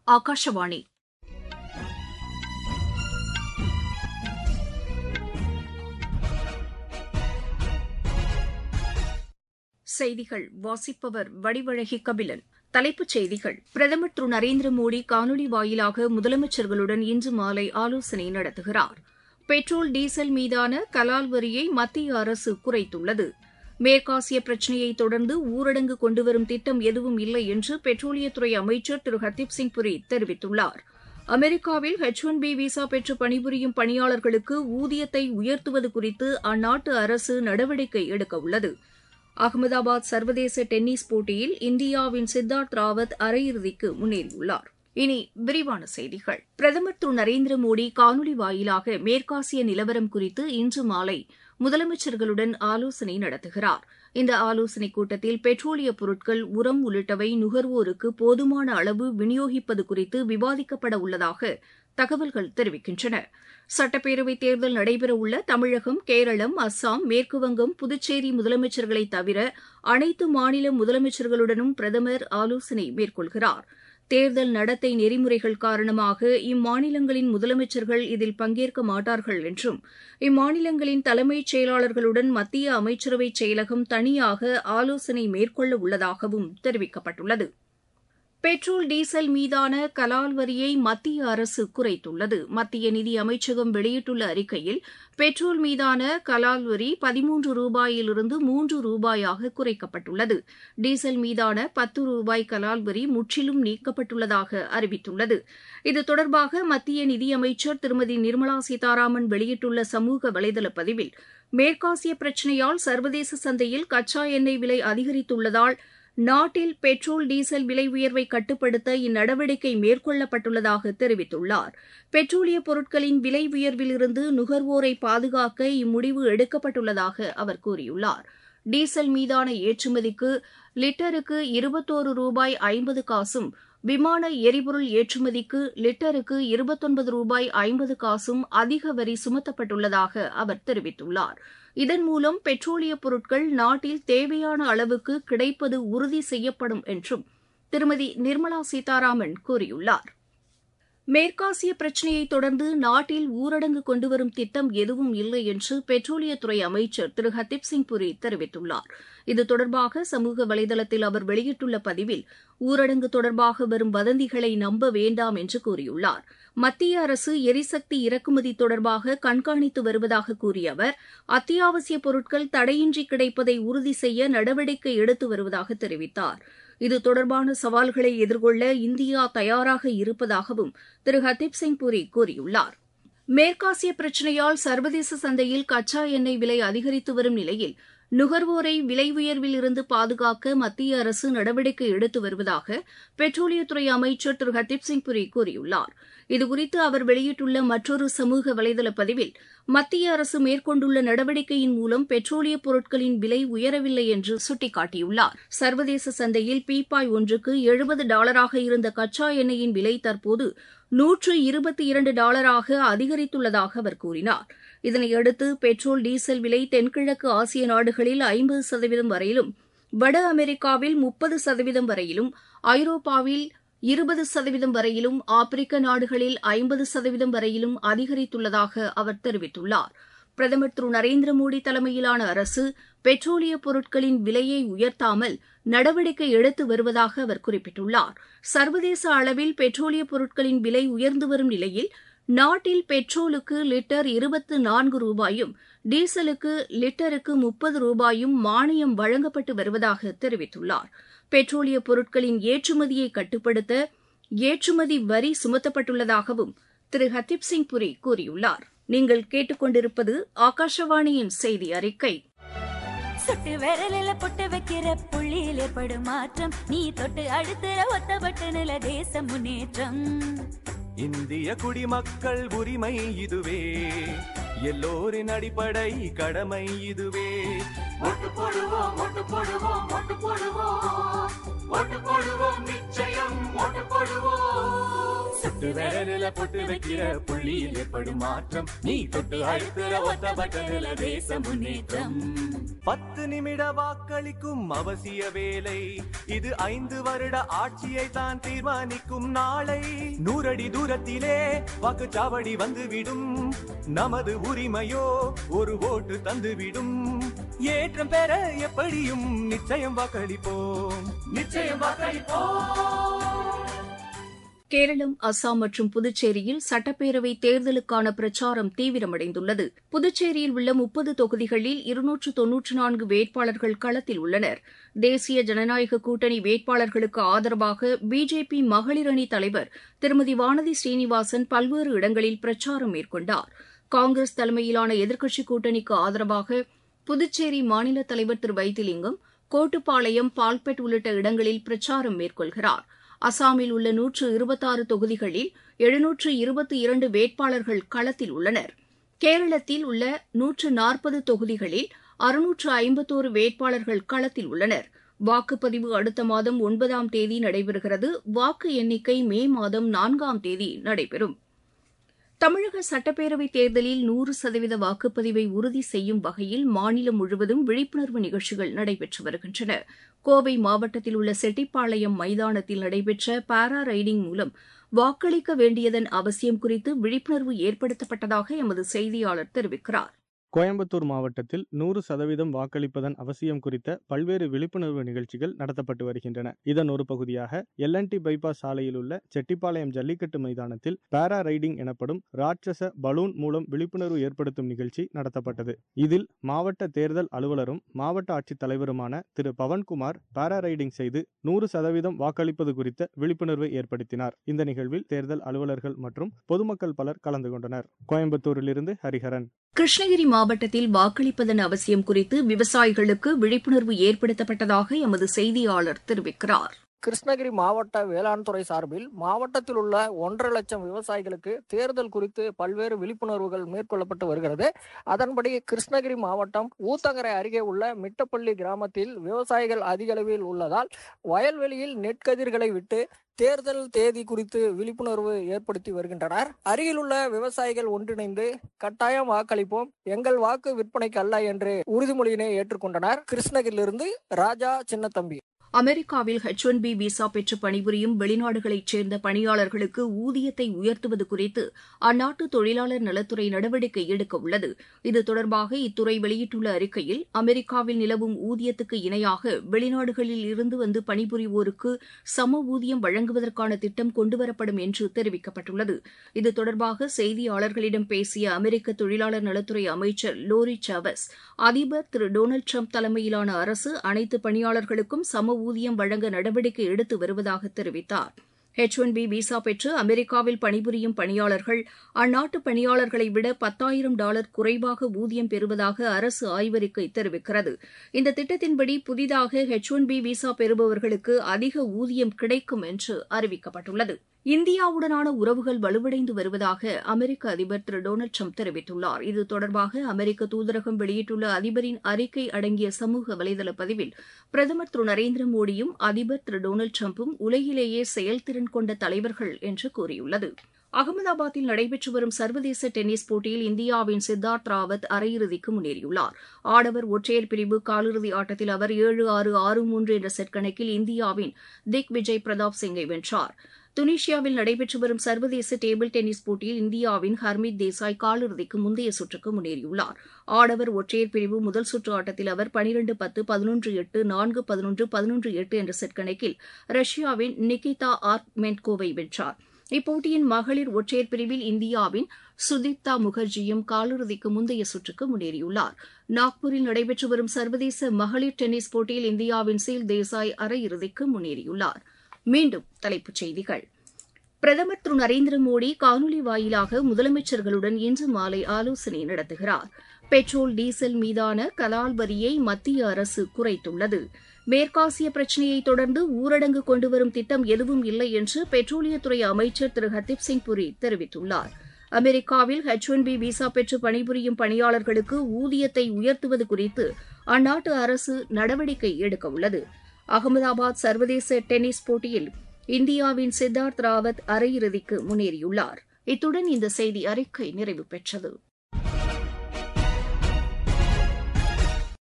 ஆகாஷவாணி செய்திகள் வாசிப்பவர் வடிவழகி கபிலன் தலைப்புச் செய்திகள் பிரதமர் திரு நரேந்திர மோடி காணொலி வாயிலாக முதலமைச்சர்களுடன் இன்று மாலை ஆலோசனை நடத்துகிறார் பெட்ரோல் டீசல் மீதான கலால் வரியை மத்திய அரசு குறைத்துள்ளது மேற்காசிய பிரச்சினையை தொடர்ந்து ஊரடங்கு கொண்டுவரும் திட்டம் எதுவும் இல்லை என்று பெட்ரோலியத்துறை அமைச்சர் திரு ஹர்தீப் சிங் புரி தெரிவித்துள்ளார் அமெரிக்காவில் ஹெச் ஒன் பி விசா பெற்று பணிபுரியும் பணியாளர்களுக்கு ஊதியத்தை உயர்த்துவது குறித்து அந்நாட்டு அரசு நடவடிக்கை எடுக்கவுள்ளது அகமதாபாத் சர்வதேச டென்னிஸ் போட்டியில் இந்தியாவின் சித்தார்த் ராவத் அரையிறுதிக்கு முன்னேறியுள்ளார் இனி விரிவான செய்திகள் பிரதமர் திரு நரேந்திர மோடி காணொலி வாயிலாக மேற்காசிய நிலவரம் குறித்து இன்று மாலை முதலமைச்சர்களுடன் ஆலோசனை நடத்துகிறார் இந்த ஆலோசனைக் கூட்டத்தில் பெட்ரோலிய பொருட்கள் உரம் உள்ளிட்டவை நுகர்வோருக்கு போதுமான அளவு விநியோகிப்பது குறித்து விவாதிக்கப்பட உள்ளதாக தகவல்கள் தெரிவிக்கின்றன சட்டப்பேரவைத் தேர்தல் நடைபெறவுள்ள தமிழகம் கேரளம் அஸ்ஸாம் மேற்குவங்கம் புதுச்சேரி முதலமைச்சர்களை தவிர அனைத்து மாநில முதலமைச்சர்களுடனும் பிரதமர் ஆலோசனை மேற்கொள்கிறார் தேர்தல் நடத்தை நெறிமுறைகள் காரணமாக இம்மாநிலங்களின் முதலமைச்சர்கள் இதில் பங்கேற்க மாட்டார்கள் என்றும் இம்மாநிலங்களின் தலைமைச் செயலாளர்களுடன் மத்திய அமைச்சரவை செயலகம் தனியாக ஆலோசனை மேற்கொள்ள உள்ளதாகவும் தெரிவிக்கப்பட்டுள்ளது பெட்ரோல் டீசல் மீதான கலால் வரியை மத்திய அரசு குறைத்துள்ளது மத்திய நிதி அமைச்சகம் வெளியிட்டுள்ள அறிக்கையில் பெட்ரோல் மீதான கலால் வரி பதிமூன்று ரூபாயிலிருந்து மூன்று ரூபாயாக குறைக்கப்பட்டுள்ளது டீசல் மீதான பத்து ரூபாய் கலால் வரி முற்றிலும் நீக்கப்பட்டுள்ளதாக அறிவித்துள்ளது இது தொடர்பாக மத்திய நிதியமைச்சர் திருமதி நிர்மலா சீதாராமன் வெளியிட்டுள்ள சமூக வலைதள பதிவில் மேற்காசிய பிரச்சினையால் சர்வதேச சந்தையில் கச்சா எண்ணெய் விலை அதிகரித்துள்ளதால் நாட்டில் பெட்ரோல் டீசல் விலை உயர்வை கட்டுப்படுத்த இந்நடவடிக்கை மேற்கொள்ளப்பட்டுள்ளதாக தெரிவித்துள்ளார் பெட்ரோலிய பொருட்களின் விலை உயர்விலிருந்து நுகர்வோரை பாதுகாக்க இம்முடிவு எடுக்கப்பட்டுள்ளதாக அவர் கூறியுள்ளார் டீசல் மீதான ஏற்றுமதிக்கு லிட்டருக்கு இருபத்தோரு ரூபாய் ஐம்பது காசும் விமான எரிபொருள் ஏற்றுமதிக்கு லிட்டருக்கு இருபத்தொன்பது ரூபாய் ஐம்பது காசும் அதிக வரி சுமத்தப்பட்டுள்ளதாக அவர் தெரிவித்துள்ளார் இதன் மூலம் பெட்ரோலிய பொருட்கள் நாட்டில் தேவையான அளவுக்கு கிடைப்பது உறுதி செய்யப்படும் என்றும் திருமதி நிர்மலா சீதாராமன் கூறியுள்ளார் மேற்காசிய பிரச்சினையை தொடர்ந்து நாட்டில் ஊரடங்கு கொண்டுவரும் திட்டம் எதுவும் இல்லை என்று பெட்ரோலியத்துறை அமைச்சர் திரு ஹர்தீப் சிங் புரி தெரிவித்துள்ளார் இது தொடர்பாக சமூக வலைதளத்தில் அவர் வெளியிட்டுள்ள பதிவில் ஊரடங்கு தொடர்பாக வரும் வதந்திகளை நம்ப வேண்டாம் என்று கூறியுள்ளார் மத்திய அரசு எரிசக்தி இறக்குமதி தொடர்பாக கண்காணித்து வருவதாக கூறிய அவர் அத்தியாவசிய பொருட்கள் தடையின்றி கிடைப்பதை உறுதி செய்ய நடவடிக்கை எடுத்து வருவதாக தெரிவித்தார் இது தொடர்பான சவால்களை எதிர்கொள்ள இந்தியா தயாராக இருப்பதாகவும் திரு ஹர்தீப் சிங் புரி கூறியுள்ளார் மேற்காசிய பிரச்சினையால் சர்வதேச சந்தையில் கச்சா எண்ணெய் விலை அதிகரித்து வரும் நிலையில் நுகர்வோரை விலை உயர்வில் இருந்து பாதுகாக்க மத்திய அரசு நடவடிக்கை எடுத்து வருவதாக பெட்ரோலியத்துறை அமைச்சர் திரு ஹர்தீப் சிங் புரி கூறியுள்ளார் இதுகுறித்து அவர் வெளியிட்டுள்ள மற்றொரு சமூக வலைதள பதிவில் மத்திய அரசு மேற்கொண்டுள்ள நடவடிக்கையின் மூலம் பெட்ரோலிய பொருட்களின் விலை உயரவில்லை என்று சுட்டிக்காட்டியுள்ளார் சர்வதேச சந்தையில் பீப்பாய் ஒன்றுக்கு எழுபது டாலராக இருந்த கச்சா எண்ணெயின் விலை தற்போது நூற்று இருபத்தி இரண்டு டாலராக அதிகரித்துள்ளதாக அவர் கூறினார் இதனையடுத்து பெட்ரோல் டீசல் விலை தென்கிழக்கு ஆசிய நாடுகளில் ஐம்பது சதவீதம் வரையிலும் வட அமெரிக்காவில் முப்பது சதவீதம் வரையிலும் ஐரோப்பாவில் இருபது சதவீதம் வரையிலும் ஆப்பிரிக்க நாடுகளில் ஐம்பது சதவீதம் வரையிலும் அதிகரித்துள்ளதாக அவர் தெரிவித்துள்ளார் பிரதமர் திரு நரேந்திர மோடி தலைமையிலான அரசு பெட்ரோலிய பொருட்களின் விலையை உயர்த்தாமல் நடவடிக்கை எடுத்து வருவதாக அவர் குறிப்பிட்டுள்ளார் சர்வதேச அளவில் பெட்ரோலிய பொருட்களின் விலை உயர்ந்து வரும் நிலையில் நாட்டில் பெட்ரோலுக்கு லிட்டர் இருபத்து நான்கு ரூபாயும் டீசலுக்கு லிட்டருக்கு முப்பது ரூபாயும் மானியம் வழங்கப்பட்டு வருவதாக தெரிவித்துள்ளார் பெட்ரோலிய பொருட்களின் ஏற்றுமதியை கட்டுப்படுத்த ஏற்றுமதி வரி சுமத்தப்பட்டுள்ளதாகவும் திரு ஹர்தீப் சிங் புரி கூறியுள்ளார் நீங்கள் கேட்டுக்கொண்டிருப்பது ஆகாஷவாணியின் செய்தி அறிக்கை சுட்டு விரலில பொட்டு வைக்கிற புள்ளியில் ஏற்படும் மாற்றம் நீ தொட்டு அழுத்துற ஒத்த பட்டனில தேச முன்னேற்றம் இந்திய குடிமக்கள் உரிமை இதுவே எல்லோரின் அடிப்படை கடமை இதுவே ஓட்டு போடுவோம் ஓட்டு போடுவோம் ஓட்டு போடுவோம் ஓட்டு போடுவோம் நிச்சயம் ஓட்டு போடுவோம் சொட்டு விரலில பொட்டு வைக்கிற புள்ளியில் ஏற்படும் மாற்றம் நீ தொட்டு அழுத்துற ஒத்த பட்டனில தேச முன்னேற்றம் பத்து நிமிட வாக்களிக்கும் அவசிய வேலை இது ஐந்து வருட ஆட்சியை தான் தீர்மானிக்கும் நாளை நூறடி தூரத்திலே வாக்குச்சாவடி வந்துவிடும் நமது உரிமையோ ஒரு ஓட்டு தந்துவிடும் ஏற்றம் பெற எப்படியும் நிச்சயம் வாக்களிப்போம் நிச்சயம் வாக்களிப்போம் கேரளம் அஸ்ஸாம் மற்றும் புதுச்சேரியில் சட்டப்பேரவை தேர்தலுக்கான பிரச்சாரம் தீவிரமடைந்துள்ளது புதுச்சேரியில் உள்ள முப்பது தொகுதிகளில் இருநூற்று தொன்னூற்று நான்கு வேட்பாளர்கள் களத்தில் உள்ளனர் தேசிய ஜனநாயக கூட்டணி வேட்பாளர்களுக்கு ஆதரவாக பிஜேபி மகளிர் அணி தலைவர் திருமதி வானதி ஸ்ரீனிவாசன் பல்வேறு இடங்களில் பிரச்சாரம் மேற்கொண்டார் காங்கிரஸ் தலைமையிலான எதிர்க்கட்சிக் கூட்டணிக்கு ஆதரவாக புதுச்சேரி மாநில தலைவர் திரு வைத்திலிங்கம் கோட்டுப்பாளையம் பால்பெட் உள்ளிட்ட இடங்களில் பிரச்சாரம் மேற்கொள்கிறார் அசாமில் உள்ள நூற்று இருபத்தாறு தொகுதிகளில் எழுநூற்று இருபத்தி இரண்டு வேட்பாளர்கள் களத்தில் உள்ளனர் கேரளத்தில் உள்ள நூற்று நாற்பது தொகுதிகளில் அறுநூற்று ஐம்பத்தோரு வேட்பாளர்கள் களத்தில் உள்ளனர் வாக்குப்பதிவு அடுத்த மாதம் ஒன்பதாம் தேதி நடைபெறுகிறது வாக்கு எண்ணிக்கை மே மாதம் நான்காம் தேதி நடைபெறும் தமிழக சட்டப்பேரவைத் தேர்தலில் நூறு சதவீத வாக்குப்பதிவை உறுதி செய்யும் வகையில் மாநிலம் முழுவதும் விழிப்புணர்வு நிகழ்ச்சிகள் நடைபெற்று வருகின்றன கோவை மாவட்டத்தில் உள்ள செட்டிப்பாளையம் மைதானத்தில் நடைபெற்ற பாரா ரைடிங் மூலம் வாக்களிக்க வேண்டியதன் அவசியம் குறித்து விழிப்புணர்வு ஏற்படுத்தப்பட்டதாக எமது செய்தியாளர் தெரிவிக்கிறார் கோயம்புத்தூர் மாவட்டத்தில் நூறு சதவீதம் வாக்களிப்பதன் அவசியம் குறித்த பல்வேறு விழிப்புணர்வு நிகழ்ச்சிகள் நடத்தப்பட்டு வருகின்றன இதன் ஒரு பகுதியாக எல்என்டி பைபாஸ் சாலையில் உள்ள செட்டிப்பாளையம் ஜல்லிக்கட்டு மைதானத்தில் பாரா ரைடிங் எனப்படும் ராட்சச பலூன் மூலம் விழிப்புணர்வு ஏற்படுத்தும் நிகழ்ச்சி நடத்தப்பட்டது இதில் மாவட்ட தேர்தல் அலுவலரும் மாவட்ட ஆட்சித் தலைவருமான திரு பவன்குமார் பாரா ரைடிங் செய்து நூறு சதவீதம் வாக்களிப்பது குறித்த விழிப்புணர்வை ஏற்படுத்தினார் இந்த நிகழ்வில் தேர்தல் அலுவலர்கள் மற்றும் பொதுமக்கள் பலர் கலந்து கொண்டனர் கோயம்புத்தூரிலிருந்து ஹரிஹரன் கிருஷ்ணகிரி மாவட்டத்தில் வாக்களிப்பதன் அவசியம் குறித்து விவசாயிகளுக்கு விழிப்புணர்வு ஏற்படுத்தப்பட்டதாக எமது செய்தியாளர் தெரிவிக்கிறார் கிருஷ்ணகிரி மாவட்ட வேளாண் துறை சார்பில் மாவட்டத்தில் உள்ள ஒன்றரை லட்சம் விவசாயிகளுக்கு தேர்தல் குறித்து பல்வேறு விழிப்புணர்வுகள் மேற்கொள்ளப்பட்டு வருகிறது அதன்படி கிருஷ்ணகிரி மாவட்டம் ஊத்தங்கரை அருகே உள்ள மிட்டப்பள்ளி கிராமத்தில் விவசாயிகள் அதிக அளவில் உள்ளதால் வயல்வெளியில் நெற்கதிர்களை விட்டு தேர்தல் தேதி குறித்து விழிப்புணர்வு ஏற்படுத்தி வருகின்றனர் அருகிலுள்ள விவசாயிகள் ஒன்றிணைந்து கட்டாயம் வாக்களிப்போம் எங்கள் வாக்கு விற்பனைக்கு அல்ல என்று உறுதிமொழியினை ஏற்றுக்கொண்டனர் கிருஷ்ணகிரியிலிருந்து ராஜா சின்னத்தம்பி அமெரிக்காவில் ஹெச் ஒன் பி விசா பெற்று பணிபுரியும் வெளிநாடுகளைச் சேர்ந்த பணியாளர்களுக்கு ஊதியத்தை உயர்த்துவது குறித்து அந்நாட்டு தொழிலாளர் நலத்துறை நடவடிக்கை எடுக்க உள்ளது இது தொடர்பாக இத்துறை வெளியிட்டுள்ள அறிக்கையில் அமெரிக்காவில் நிலவும் ஊதியத்துக்கு இணையாக வெளிநாடுகளில் இருந்து வந்து பணிபுரிவோருக்கு சம ஊதியம் வழங்குவதற்கான திட்டம் கொண்டுவரப்படும் என்று தெரிவிக்கப்பட்டுள்ளது இது தொடர்பாக செய்தியாளர்களிடம் பேசிய அமெரிக்க தொழிலாளர் நலத்துறை அமைச்சர் லோரி சாவஸ் அதிபர் திரு டொனால்டு ட்ரம்ப் தலைமையிலான அரசு அனைத்து பணியாளர்களுக்கும் சம ஊதியம் வழங்க நடவடிக்கை எடுத்து வருவதாக தெரிவித்தார் ஹெச் ஒன் பி விசா பெற்று அமெரிக்காவில் பணிபுரியும் பணியாளர்கள் அந்நாட்டு பணியாளர்களை விட பத்தாயிரம் டாலர் குறைவாக ஊதியம் பெறுவதாக அரசு ஆய்வறிக்கை தெரிவிக்கிறது இந்த திட்டத்தின்படி புதிதாக ஹெச் ஒன் பி விசா பெறுபவர்களுக்கு அதிக ஊதியம் கிடைக்கும் என்று அறிவிக்கப்பட்டுள்ளது இந்தியாவுடனான உறவுகள் வலுவடைந்து வருவதாக அமெரிக்க அதிபர் திரு டொனால்டு ட்ரம்ப் தெரிவித்துள்ளார் இது தொடர்பாக அமெரிக்க தூதரகம் வெளியிட்டுள்ள அதிபரின் அறிக்கை அடங்கிய சமூக வலைதள பதிவில் பிரதமர் திரு நரேந்திர மோடியும் அதிபர் திரு டொனால்டு ட்ரம்ப்பும் உலகிலேயே செயல்திறன் கொண்ட தலைவர்கள் என்று கூறியுள்ளது அகமதாபாத்தில் நடைபெற்று வரும் சர்வதேச டென்னிஸ் போட்டியில் இந்தியாவின் சித்தார்த் ராவத் அரையிறுதிக்கு முன்னேறியுள்ளார் ஆடவர் ஒற்றையர் பிரிவு காலிறுதி ஆட்டத்தில் அவர் ஏழு ஆறு ஆறு மூன்று என்ற செட் கணக்கில் இந்தியாவின் திக் விஜய் பிரதாப் சிங்கை வென்றார் துனிஷியாவில் நடைபெற்று வரும் சர்வதேச டேபிள் டென்னிஸ் போட்டியில் இந்தியாவின் ஹர்மித் தேசாய் காலிறுதிக்கு முந்தைய சுற்றுக்கு முன்னேறியுள்ளார் ஆடவர் ஒற்றையர் பிரிவு முதல் சுற்று ஆட்டத்தில் அவர் பனிரெண்டு பத்து பதினொன்று எட்டு நான்கு பதினொன்று பதினொன்று எட்டு என்ற செட் கணக்கில் ரஷ்யாவின் நிகிதா ஆர்மென்கோவை வென்றார் இப்போட்டியின் மகளிர் ஒற்றையர் பிரிவில் இந்தியாவின் சுதீப்தா முகர்ஜியும் காலிறுதிக்கு முந்தைய சுற்றுக்கு முன்னேறியுள்ளார் நாக்பூரில் நடைபெற்று வரும் சர்வதேச மகளிர் டென்னிஸ் போட்டியில் இந்தியாவின் சீல் தேசாய் அரையிறுதிக்கு முன்னேறியுள்ளார் மீண்டும் தலைப்புச் செய்திகள் பிரதமர் திரு நரேந்திர மோடி காணொலி வாயிலாக முதலமைச்சர்களுடன் இன்று மாலை ஆலோசனை நடத்துகிறார் பெட்ரோல் டீசல் மீதான கலால் வரியை மத்திய அரசு குறைத்துள்ளது மேற்காசிய பிரச்சினையை தொடர்ந்து ஊரடங்கு கொண்டுவரும் திட்டம் எதுவும் இல்லை என்று பெட்ரோலியத்துறை அமைச்சர் திரு ஹர்தீப் சிங் புரி தெரிவித்துள்ளார் அமெரிக்காவில் ஹெச் ஒன் பி விசா பெற்று பணிபுரியும் பணியாளர்களுக்கு ஊதியத்தை உயர்த்துவது குறித்து அந்நாட்டு அரசு நடவடிக்கை எடுக்க உள்ளது அகமதாபாத் சர்வதேச டென்னிஸ் போட்டியில் இந்தியாவின் சித்தார்த் ராவத் அரையிறுதிக்கு முன்னேறியுள்ளார் இத்துடன் இந்த செய்தி அறிக்கை நிறைவு பெற்றது